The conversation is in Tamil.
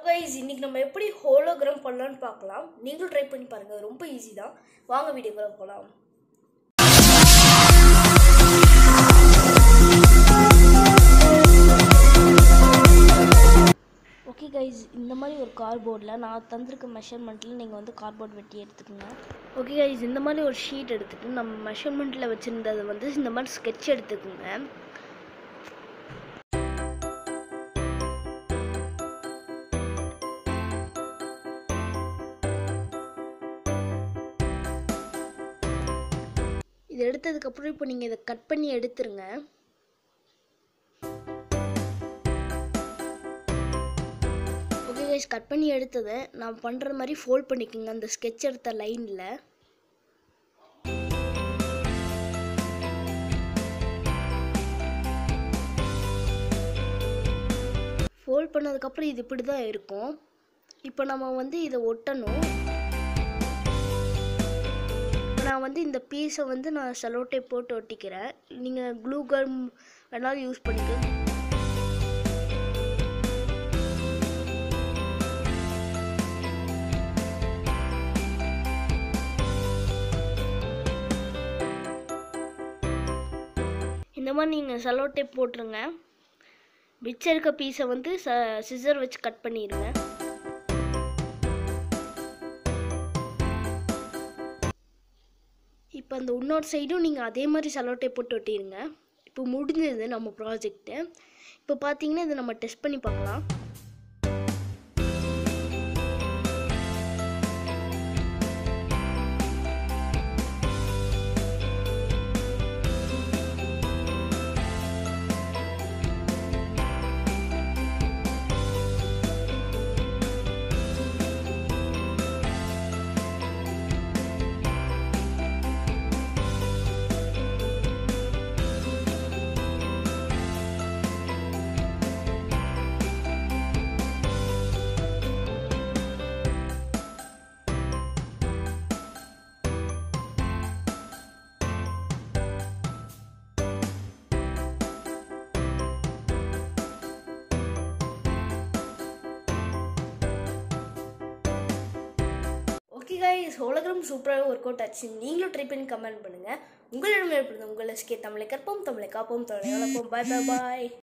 கைஸ் இன்னைக்கு நம்ம எப்படி ஹோலோகிராம் பண்ணலாம்னு பார்க்கலாம் நீங்களும் ட்ரை பண்ணி பாருங்க ரொம்ப ஈஸி தான் வாங்க வீடியோக்குள்ள போகலாம் ஓகே கைஸ் இந்த மாதிரி ஒரு கார்போர்டில் நான் தந்திருக்க மெஷர்மெண்ட்டில் நீங்கள் வந்து கார்போர்ட் வெட்டி எடுத்துக்கோங்க ஓகே கைஸ் இந்த மாதிரி ஒரு ஷீட் எடுத்துட்டு நம்ம மெஷர்மெண்ட்டில் வச்சுருந்ததை வந்து இந்த மாதிரி ஸ்கெட்ச் எடுத்துக்கோங்க இது எடுத்ததுக்கப்புறம் இப்போ நீங்கள் இதை கட் பண்ணி எடுத்துருங்க ஓகே கைஸ் கட் பண்ணி எடுத்ததை நான் பண்ணுற மாதிரி ஃபோல்ட் பண்ணிக்கோங்க அந்த ஸ்கெட்ச் எடுத்த லைனில் ஃபோல்ட் பண்ணதுக்கப்புறம் இது இப்படி தான் இருக்கும் இப்போ நம்ம வந்து இதை ஒட்டணும் நான் வந்து இந்த பீஸை வந்து நான் செலோட்டே போட்டு ஒட்டிக்கிறேன் நீங்கள் க்ளூ கன் வேணாலும் யூஸ் பண்ணிக்க இந்த மாதிரி நீங்கள் செலோ டேப் போட்டுருங்க மிச்சம் இருக்க பீஸை வந்து ச சிசர் வச்சு கட் பண்ணிடுங்க இப்போ அந்த இன்னொரு சைடும் நீங்கள் அதே மாதிரி செலோ டேப் போட்டு ஒட்டிடுங்க இப்போ முடிஞ்சது நம்ம ப்ராஜெக்ட்டு இப்போ பார்த்தீங்கன்னா இதை நம்ம டெஸ்ட் பண்ணி பார்க்கலாம் ஓகே கைஸ் ஹோலோகிராம் சூப்பராக ஒர்க் அவுட் ஆச்சு நீங்களும் ட்ரை பண்ணி கமெண்ட் பண்ணுங்கள் உங்களிடம் ஏற்படுது உங்களை தமிழை கற்போம் தமிழை காப்போம் தமிழை வளர்ப்போம் பாய் பாய் பாய்